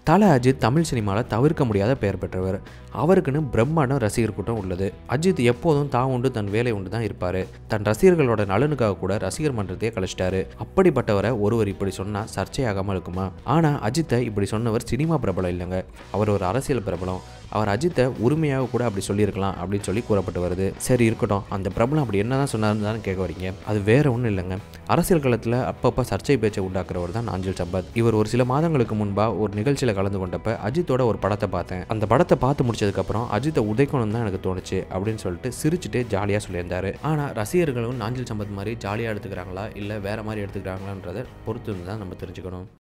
தல அஜித் தமிழ் சினிமாவில் தவிர்க்க முடியாத பெயர் பெற்றவர் அவருக்குன்னு பிரம்மாண்ட ரசிகர் கூட்டம் உள்ளது அஜித் எப்போதும் தான் உண்டு தன் வேலை உண்டு தான் இருப்பார் தன் ரசிகர்களோட நலனுக்காக கூட ரசிகர் மன்றத்தையே கழிச்சிட்டாரு அப்படிப்பட்டவரை ஒருவர் இப்படி சொன்னால் சர்ச்சையாகாமல் இருக்குமா ஆனால் அஜித்தை இப்படி சொன்னவர் சினிமா பிரபலம் இல்லைங்க அவர் ஒரு அரசியல் பிரபலம் அவர் அஜித்தை உரிமையாக கூட அப்படி சொல்லியிருக்கலாம் அப்படின்னு சொல்லி கூறப்பட்டு வருது சரி இருக்கட்டும் அந்த பிரபலம் அப்படி என்ன தான் சொன்னாருன்னு தானே கேட்க வரீங்க அது வேற ஒன்றும் இல்லைங்க அரசியல் களத்தில் அப்பப்போ சர்ச்சை பேச்சை உண்டாக்குறவர் தான் நாஞ்சில் சம்பத் இவர் ஒரு சில மாதங்களுக்கு முன்பாக ஒரு நிகழ்ச்சியில் கலந்து கொண்டப்ப அஜித்தோட ஒரு படத்தை பார்த்தேன் அந்த படத்தை பார்த்து முடிச்சதுக்கப்புறம் அஜித்தை உதைக்கணும் தான் எனக்கு தோணுச்சு அப்படின்னு சொல்லிட்டு சிரிச்சுட்டு ஜாலியாக சொல்லியிருந்தாரு ஆனால் ரசிகர்களும் நாஞ்சில் சம்பத் மாதிரி ஜாலியாக எடுத்துக்கிறாங்களா இல்லை வேற மாதிரி எடுத்துக்கிறாங்களான்றதை பொறுத்து தான் நம்ம தெரிஞ்சுக்கணும்